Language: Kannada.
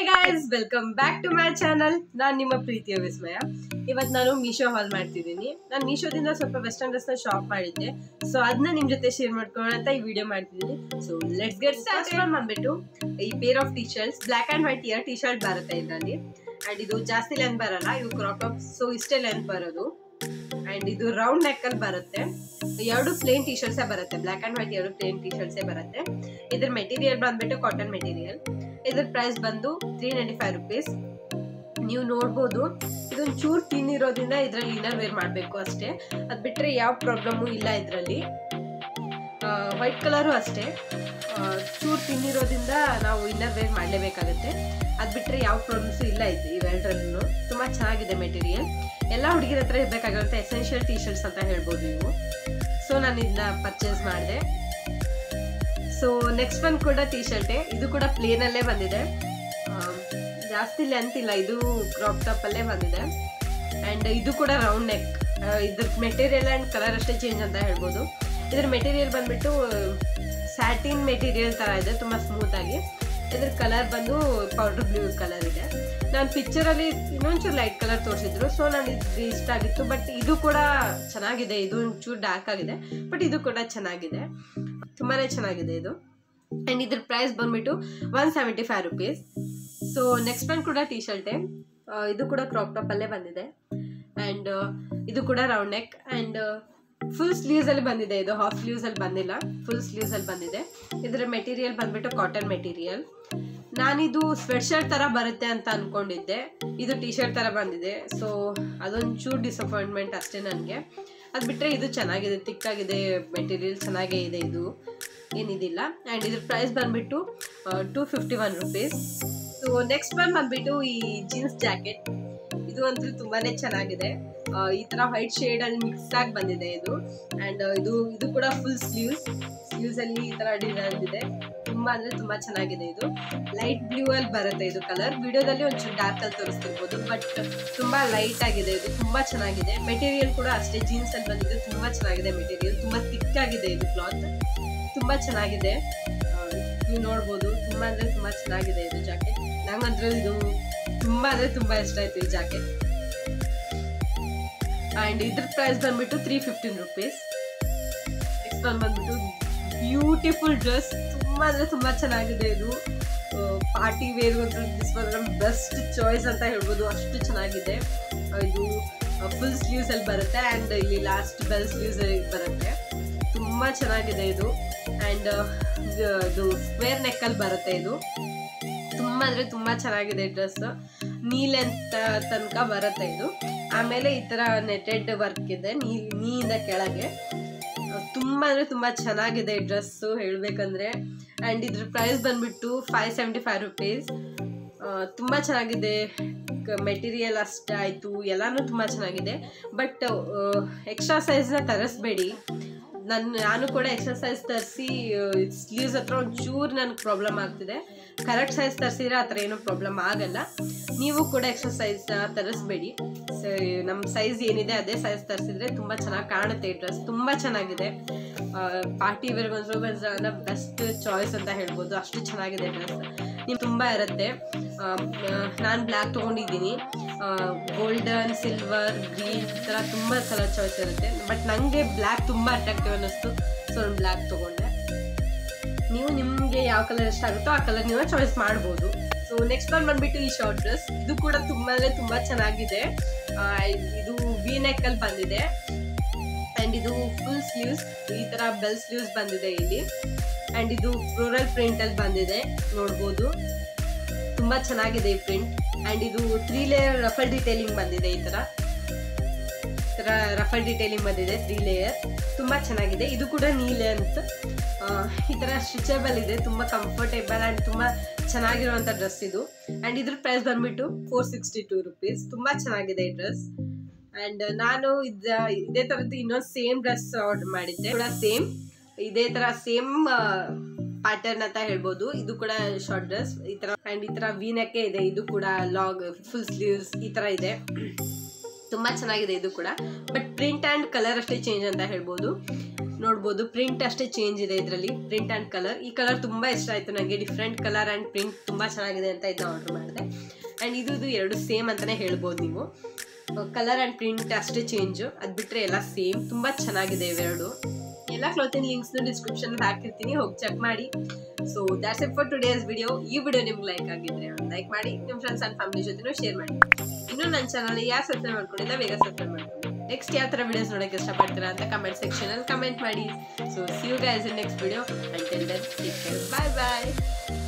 guys welcome back to my channel ನಾನು ನಿಮ್ಮ ಪ್ರೀತಿಯ ವಿಸ್ಮಯ ಇವತ್ತು ನಾನು ಮೀಶೋ ಹಾಲ್ ಮಾಡ್ತಿದ್ದೀನಿ ನಾನು ಮೀಶೋದಿಂದ ಸ್ವಲ್ಪ ವೆಸ್ಟರ್ನ್ ಡ್ರೆಸ್ನ ಶಾಪ್ ಮಾಡಿದ್ದೆ ಸೊ ಅದನ್ನ ನಿಮ್ಮ ಜೊತೆ ಶೇರ್ ಮಾಡ್ಕೊಳ್ಳೋಣ ಅಂತ ಈ ವಿಡಿಯೋ ಮಾಡ್ತಿದ್ದೀನಿ ಸೊ ಲೆಟ್ಸ್ ಗೆಟ್ ಸ್ಟಾರ್ಟ್ ಬಂದ್ಬಿಟ್ಟು ಈ pair of T shirts black and white ಇಯರ್ ಟಿ ಶರ್ಟ್ ಬರುತ್ತೆ ಇದರಲ್ಲಿ ಆ್ಯಂಡ್ ಇದು ಜಾಸ್ತಿ ಲೆಂತ್ ಬರಲ್ಲ ಇವು ಕ್ರಾಪ್ ಟಾಪ್ ಸೊ ಇಷ್ಟೇ ಲೆಂತ್ ಬರೋದು ಆ್ಯಂಡ್ ಇದು ರೌಂಡ್ ನೆಕ್ ಅಲ್ಲಿ ಬರುತ್ತೆ ಎರಡು ಪ್ಲೇನ್ ಟಿ ಶರ್ಟ್ಸೇ ಬರುತ್ತೆ ಬ್ಲ್ಯಾಕ್ ಆ್ಯಂಡ್ ವೈಟ್ ಎರಡು ಪ್ಲೇನ್ ಟಿ ಶರ್ಟ್ಸೇ ಬರುತ್ತೆ ಇದ್ರ ಮೆಟೀರಿಯಲ್ ಬಂದ್ಬಿಟ್ಟು ಕಾಟನ್ ಮೆಟೀರಿಯಲ್ ಇದ್ರ ಪ್ರೈಸ್ ಬಂದು ತ್ರೀ ನೈಂಟಿ ಫೈವ್ ರುಪೀಸ್ ನೀವು ನೋಡ್ಬೋದು ಇದೊಂದು ಚೂರು ತಿನ್ನಿರೋದ್ರಿಂದ ಇದರಲ್ಲಿ ಇನ್ನರ್ ವೇರ್ ಮಾಡಬೇಕು ಅಷ್ಟೇ ಅದು ಬಿಟ್ಟರೆ ಯಾವ ಪ್ರಾಬ್ಲಮ್ಮು ಇಲ್ಲ ಇದರಲ್ಲಿ ವೈಟ್ ಕಲರು ಅಷ್ಟೇ ಚೂರು ತಿನ್ನಿರೋದ್ರಿಂದ ನಾವು ಇನ್ನರ್ ವೇರ್ ಮಾಡಲೇಬೇಕಾಗುತ್ತೆ ಅದು ಬಿಟ್ಟರೆ ಯಾವ ಪ್ರಾಬ್ಲಮ್ಸು ಇಲ್ಲ ಇದು ಇವೆರಡರಲ್ಲೂ ತುಂಬ ಚೆನ್ನಾಗಿದೆ ಮೆಟೀರಿಯಲ್ ಎಲ್ಲ ಹುಡುಗಿರ ಹತ್ರ ಇರಬೇಕಾಗಿರುತ್ತೆ ಎಸೆನ್ಷಿಯಲ್ ಟಿ ಶರ್ಟ್ಸ್ ಅಂತ ಹೇಳ್ಬೋದು ಇವು ಸೊ ನಾನು ಇದನ್ನ ಪರ್ಚೇಸ್ ಮಾಡಿದೆ ಸೊ ನೆಕ್ಸ್ಟ್ ಒನ್ ಕೂಡ ಟಿ ಶರ್ಟೇ ಇದು ಕೂಡ ಪ್ಲೇನಲ್ಲೇ ಬಂದಿದೆ ಆಮ್, ಜಾಸ್ತಿ ಲೆಂತ್ ಇಲ್ಲ ಇದು ಕ್ರಾಪ್ ಟಾಪಲ್ಲೇ ಬಂದಿದೆ ಆ್ಯಂಡ್ ಇದು ಕೂಡ ರೌಂಡ್ ನೆಕ್ ಇದ್ರ ಮೆಟೀರಿಯಲ್ ಆ್ಯಂಡ್ ಕಲರ್ ಅಷ್ಟೇ ಚೇಂಜ್ ಅಂತ ಹೇಳ್ಬೋದು ಇದ್ರ ಮೆಟೀರಿಯಲ್ ಬಂದ್ಬಿಟ್ಟು ಸ್ಯಾಟಿನ್ ಮೆಟೀರಿಯಲ್ ಥರ ಇದೆ ತುಂಬ ಸ್ಮೂತಾಗಿ ಇದ್ರ ಕಲರ್ ಬಂದು ಪೌಡರ್ ಬ್ಲೂ ಕಲರ್ ಇದೆ ನಾನು ಪಿಕ್ಚರಲ್ಲಿ ಇನ್ನೊಂಚೂರು ಲೈಟ್ ಕಲರ್ ತೋರಿಸಿದ್ರು ಸೊ ನಾನು ಇದು ಇಷ್ಟ ಆಗಿತ್ತು ಬಟ್ ಇದು ಕೂಡ ಚೆನ್ನಾಗಿದೆ ಇದು ಒಂಚೂರು ಡಾರ್ಕ್ ಆಗಿದೆ ಬಟ್ ಇದು ಕೂಡ ಚೆನ್ನಾಗಿದೆ ತುಂಬಾ ಚೆನ್ನಾಗಿದೆ ಇದು ಆ್ಯಂಡ್ ಇದ್ರ ಪ್ರೈಸ್ ಬಂದ್ಬಿಟ್ಟು one seventy five rupees so next one ಕೂಡ ಟಿ ಶರ್ಟೇ ಇದು ಕೂಡ ಕ್ರಾಪ್ ಟಾಪಲ್ಲೇ ಬಂದಿದೆ ಆ್ಯಂಡ್ ಇದು ಕೂಡ ರೌಂಡ್ ನೆಕ್ ಆ್ಯಂಡ್ ಫುಲ್ ಸ್ಲೀವ್ಸಲ್ಲಿ ಬಂದಿದೆ ಇದು ಹಾಫ್ ಸ್ಲೀವ್ಸಲ್ಲಿ ಬಂದಿಲ್ಲ ಫುಲ್ ಸ್ಲೀವ್ಸಲ್ಲಿ ಬಂದಿದೆ ಇದರ ಮೆಟೀರಿಯಲ್ ಬಂದ್ಬಿಟ್ಟು ಕಾಟನ್ ಮೆಟೀರಿಯಲ್ ನಾನಿದು ಸ್ವೆಟ್ ಶರ್ಟ್ ಥರ ಬರುತ್ತೆ ಅಂತ ಅಂದ್ಕೊಂಡಿದ್ದೆ ಇದು ಟಿ ಶರ್ಟ್ ಥರ ಬಂದಿದೆ ಸೊ ಅದೊಂದು ಚೂರು ಡಿಸಪಾಯಿಂಟ್ಮೆಂಟ್ ಅಷ್ಟೇ ನನಗೆ ಅದು ಬಿಟ್ಟರೆ ಇದು ಚೆನ್ನಾಗಿದೆ ತಿಕ್ಕಾಗಿದೆ ಮೆಟೀರಿಯಲ್ ಚೆನ್ನಾಗೇ ಇದೆ ಇದು ಏನಿದಿಲ್ಲ ಆ್ಯಂಡ್ ಇದ್ರ ಪ್ರೈಸ್ ಬಂದ್ಬಿಟ್ಟು two fifty one rupees so next one ಬಂದ್ಬಿಟ್ಟು ಈ ಜೀನ್ಸ್ ಜಾಕೆಟ್ ಇದು ಅಂತೂ ತುಂಬಾನೇ ಚೆನ್ನಾಗಿದೆ ಆ, ಈ ತರ ವೈಟ್ ಶೇಡ್ ಅಲ್ಲಿ ಮಿಕ್ಸ್ ಆಗಿ ಬಂದಿದೆ ಇದು ಅಂಡ್ ಇದು ಇದು ಕೂಡ ಫುಲ್ ಸ್ಲೀವ್ಸ್ ಸ್ಲೀವ್ಸ್ ಅಲ್ಲಿ ಈ ತರ ಡಿಸೈನ್ ಇದೆ ತುಂಬಾ ಅಂದ್ರೆ ತುಂಬಾ ಚೆನ್ನಾಗಿದೆ ಇದು ಲೈಟ್ ಬ್ಲೂ ಅಲ್ಲಿ ಬರುತ್ತೆ ಇದು ಕಲರ್ ವಿಡಿಯೋದಲ್ಲಿ ಒಂಚೂರು ಡಾರ್ಕ್ ಅಲ್ಲಿ ತೋರಿಸ್ತಿರ್ಬೋದು ಬಟ್ ತುಂಬಾ ಲೈಟ್ ಆಗಿದೆ ಇದು ತುಂಬಾ ಚೆನ್ನಾಗಿದೆ ಮೆಟೀರಿಯಲ್ ಕೂಡ ಅಷ್ಟೇ ಜೀನ್ಸ್ ಅಲ್ಲಿ ಬಂದಿದೆ ತುಂಬಾ ಚೆನ್ನಾಗಿದೆ ಮೆಟೀರಿಯಲ್ ತುಂಬಾ thick ಆಗಿದೆ ಇದು ಕ್ಲಾತ್ ತುಂಬಾ ಚೆನ್ನಾಗಿದೆ ಆ, ನೀವು ನೋಡ್ಬೋದು ತುಂಬಾ ಅಂದ್ರೆ ತುಂಬಾ ಚೆನ್ನಾಗಿದೆ ಇದು ಜಾಕೆಟ್ ನಂಗಂದ್ರೆ ಇದು ತುಂಬಾ ಅಂದ್ರೆ ತುಂಬಾ ಇಷ್ಟ ಆಯ್ತು ಈ ಜಾಕೆಟ್ ಅಂಡ್ ಇದ್ರ ಪ್ರೈಸ್ ಬಂದ್ಬಿಟ್ಟು three fifteen rupees next one ಬಂದ್ಬಿಟ್ಟು ಬ್ಯೂಟಿಫುಲ್ ಡ್ರೆಸ್ ತುಂಬಾ ಅಂದ್ರೆ ತುಂಬಾ ಚೆನ್ನಾಗಿದೆ ಇದು party wear this best choice ಅಂತ ಹೇಳ್ಬೋದು ಅಷ್ಟು ಚೆನ್ನಾಗಿದೆ ಆ, ಇದು ಫುಲ್ ಸ್ಲೀವ್ಸ್ ಅಲ್ಲಿ ಬರುತ್ತೆ ಆ್ಯಂಡ್ ಇಲ್ಲಿ ಲಾಸ್ಟ್ ಬೆಲ್ ಸ್ಲೀವ್ಸ್ ಅಲ್ಲಿ ಬರುತ್ತೆ ತುಂಬಾ ಚೆನ್ನಾಗಿದೆ ಇದು ಆ್ಯಂಡ್ ಇದು ಸ್ಕ್ವೇರ್ ನೆಕ್ಕಲ್ಲಿ ಬರುತ್ತೆ ಇದು ತುಂಬಾ ಅಂದ್ರೆ ತುಂಬಾ ಚೆನ್ನಾಗಿದೆ ಡ್ರೆಸ್ ನೀಲ್ ಅಂತ ತನಕ ಬರುತ್ತೆ ಇದು ಆಮೇಲೆ ಈ ತರ ನೆಟೆಡ್ ವರ್ಕ್ ಇದೆ ನೀ ನೀಯಿಂದ ಕೆಳಗೆ ತುಂಬಾ ಅಂದ್ರೆ ತುಂಬಾ ಚೆನ್ನಾಗಿದೆ ಡ್ರೆಸ್ ಹೇಳ್ಬೇಕಂದ್ರೆ ಅಂಡ್ ಇದ್ರ ಪ್ರೈಸ್ ಬಂದ್ಬಿಟ್ಟು ಫೈವ್ ಸೆವೆಂಟಿ ಫೈವ್ ರುಪೀಸ್ ತುಂಬ ಚೆನ್ನಾಗಿದೆ ಮೆಟೀರಿಯಲ್ ಅಷ್ಟೇ ಆಯಿತು ಎಲ್ಲನೂ ತುಂಬ ಚೆನ್ನಾಗಿದೆ ಬಟ್ ಎಕ್ಸ್ಟ್ರಾ ಸೈಜ್ನ ತರಿಸ್ಬೇಡಿ ನನ್ನ ನಾನು ಕೂಡ ಎಕ್ಸ್ಟ್ರಾ ಸೈಜ್ ತರಿಸಿ ಸ್ಲೀವ್ಸ್ ಹತ್ರ ಒಂಚೂರು ನನಗೆ ಪ್ರಾಬ್ಲಮ್ ಆಗ್ತಿದೆ ಕರೆಕ್ಟ್ ಸೈಜ್ ತರಿಸಿದ್ರೆ ಆ ಥರ ಏನೂ ಪ್ರಾಬ್ಲಮ್ ಆಗಲ್ಲ ನೀವು ಕೂಡ ಎಕ್ಸ್ಟ್ರಾ ಸೈಜ್ನ ತರಿಸ್ಬೇಡಿ ನಮ್ಮ ಸೈಜ್ ಏನಿದೆ ಅದೇ ಸೈಜ್ ತರಿಸಿದ್ರೆ ತುಂಬ ಚೆನ್ನಾಗಿ ಕಾಣುತ್ತೆ ಈ ಡ್ರೆಸ್ ತುಂಬ ಚೆನ್ನಾಗಿದೆ ಪಾರ್ಟಿ ವೇರ್ಗೊಂದು ಬೆಸ್ಟ್ ಚಾಯ್ಸ್ ಅಂತ ಹೇಳ್ಬೋದು ಅಷ್ಟು ಚೆನ್ನಾಗಿದೆ ಡ್ರೆಸ್ ನೀವು ತುಂಬ ಇರುತ್ತೆ ನಾನು ಬ್ಲ್ಯಾಕ್ ತೊಗೊಂಡಿದ್ದೀನಿ ಗೋಲ್ಡನ್ ಸಿಲ್ವರ್ ಗ್ರೀನ್ ಈ ಥರ ತುಂಬ ಕಲರ್ ಚಾಯ್ಸ್ ಇರುತ್ತೆ ಬಟ್ ನನಗೆ ಬ್ಲ್ಯಾಕ್ ತುಂಬ ಅಟ್ರಾಕ್ಟಿವ್ ಅನ್ನಿಸ್ತು ಸೊ ನಾನು ಬ್ಲ್ಯಾಕ್ ತೊಗೊಂಡೆ ನೀವು ನಿಮಗೆ ಯಾವ ಕಲರ್ ಇಷ್ಟ ಆಗುತ್ತೋ ಆ ಕಲರ್ ನೀವು ಚಾಯ್ಸ್ ಮಾಡ್ಬೋದು ಸೊ ನೆಕ್ಸ್ಟ್ ಒನ್ ಬಂದ್ಬಿಟ್ಟು ಈ ಶಾರ್ಟ್ ಡ್ರೆಸ್ ಇದು ಕೂಡ ತುಂಬ ಅಂದರೆ ತುಂಬ ಚೆನ್ನಾಗಿದೆ ಆ, ಇದು ವಿ ನೆಕ್ಕಲ್ಲಿ ಬಂದಿದೆ ಆ್ಯಂಡ್ ಇದು ಫುಲ್ ಸ್ಲೀವ್ಸ್ ಈ ಥರ ಬೆಲ್ ಸ್ಲೀವ್ಸ್ ಬಂದಿದೆ ಇಲ್ಲಿ ಆ್ಯಂಡ್ ಇದು ಫ್ಲೋರಲ್ ಪ್ರಿಂಟಲ್ಲಿ ಬಂದಿದೆ ನೋಡ್ಬೋದು ತುಂಬ ಚೆನ್ನಾಗಿದೆ ಈ ಪ್ರಿಂಟ್ ಆ್ಯಂಡ್ ಇದು ತ್ರೀ ಲೇಯರ್ ರಫಲ್ ಡಿಟೇಲಿಂಗ್ ಬಂದಿದೆ ಈ ಥರ ಈ ಥರ ರಫಲ್ ಡಿಟೇಲಿಂಗ್ ಬಂದಿದೆ ತ್ರೀ ಲೇಯರ್ ತುಂಬ ಚೆನ್ನಾಗಿದೆ ಇದು ಕೂಡ ನೀಲೆ ಅಂತ ಈ ಥರ ಸ್ಟ್ರಿಚಬಲ್ ಇದೆ ತುಂಬ ಕಂಫರ್ಟೇಬಲ್ ಆ್ಯಂಡ್ ತುಂಬ ಚೆನ್ನಾಗಿರುವಂಥ ಡ್ರೆಸ್ ಇದು ಆ್ಯಂಡ್ ಇದ್ರ ಪ್ರೈಸ್ ಬಂದ್ಬಿಟ್ಟು ಫೋರ್ ಸಿಕ್ಸ್ಟಿ ಟೂ ರುಪೀಸ್ ತುಂಬ ಚೆನ್ನಾಗಿದೆ ಈ ಡ್ರೆಸ್ ಆ್ಯಂಡ್ ನಾನು ಇದ ಇದೇ ಥರದ್ದು ಇನ್ನೊಂದು ಸೇಮ್ ಡ್ರೆಸ್ ಆರ್ಡರ್ ಮಾಡಿದ್ದೆ ಕೂಡ ಸೇಮ್ ಇದೇ ಥರ ಸೇಮ್ ಪ್ಯಾಟರ್ನ್ ಅಂತ ಹೇಳ್ಬೋದು ಇದು ಕೂಡ ಶಾರ್ಟ್ ಡ್ರೆಸ್ ಈ ಥರ ಆ್ಯಂಡ್ ಈ ಥರ ವೀನಕ್ಕೆ ಇದೆ ಇದು ಕೂಡ ಲಾಗ್ ಫುಲ್ ಸ್ಲೀವ್ಸ್ ಈ ಥರ ಇದೆ ತುಂಬ ಚೆನ್ನಾಗಿದೆ ಇದು ಕೂಡ ಬಟ್ ಪ್ರಿಂಟ್ ಆ್ಯಂಡ್ ಕಲರ್ ಅಷ್ಟೇ ಚೇಂಜ್ ಅಂತ ಹೇಳ್ಬೋದು ನೋಡ್ಬೋದು ಪ್ರಿಂಟ್ ಅಷ್ಟೇ ಚೇಂಜ್ ಇದೆ ಇದರಲ್ಲಿ ಪ್ರಿಂಟ್ ಆ್ಯಂಡ್ ಕಲರ್ ಈ ಕಲರ್ ತುಂಬ ಇಷ್ಟ ಆಯಿತು ನನಗೆ ಡಿಫ್ರೆಂಟ್ ಕಲರ್ ಆ್ಯಂಡ್ ಪ್ರಿಂಟ್ ತುಂಬ ಚೆನ್ನಾಗಿದೆ ಅಂತ ಇದನ್ನ ಆರ್ಡರ್ ಮಾಡಿದೆ ಆ್ಯಂಡ್ ಇದು ಇದು ಎರಡು ಸೇಮ್ ಅಂತಲೇ ಹೇಳ್ಬೋದು ನೀವು ಕಲರ್ ಆ್ಯಂಡ್ ಪ್ರಿಂಟ್ ಅಷ್ಟೇ ಚೇಂಜು ಅದು ಬಿಟ್ಟರೆ ಎಲ್ಲ ಸೇಮ್ ತುಂಬ ಚೆನ್ನಾಗಿದೆ ಇವೆರಡು ಎಲ್ಲ ಕ್ಲಾತಿನ ಲಿಂಕ್ಸ್ನು ಡಿಸ್ಕ್ರಿಪ್ಷನ್ ಹಾಕಿರ್ತೀನಿ ಹೋಗಿ ಚೆಕ್ ಮಾಡಿ so that's it for today's video ಈ ವಿಡಿಯೋ ನಿಮ್ಗೆ ಲೈಕ್ ಆಗಿದ್ರೆ ಲೈಕ್ ಮಾಡಿ ನಿಮ್ಮ ಫ್ರೆಂಡ್ಸ್ ಆ್ಯಂಡ್ ಫ್ಯಾಮಿಲಿ ಜೊತೆನೂ ಶೇರ್ ಮಾಡಿ ಇನ್ನೂ ನನ್ನ ಚಾನಲ್ ಯಾರು ಸಬ್ಸ್ಕ್ರೈಬ್ ಮಾಡ್ಕೊಂಡಿಲ್ಲ ಬೇಗ ಸಬ್ಸ್ಕ್ರೈಬ್ ಮಾಡ್ಕೊಳ್ಳಿ ನೆಕ್ಸ್ಟ್ ಯಾವ ಥರ ವಿಡಿಯೋಸ್ ನೋಡೋಕ್ಕೆ ಇಷ್ಟಪಡ್ತೀರಾ ಅಂತ ಕಮೆಂಟ್ ಸೆಕ್ಷನಲ್ಲಿ ಕಮೆಂಟ್ ಮಾಡಿ so see you guys in next video until then bye bye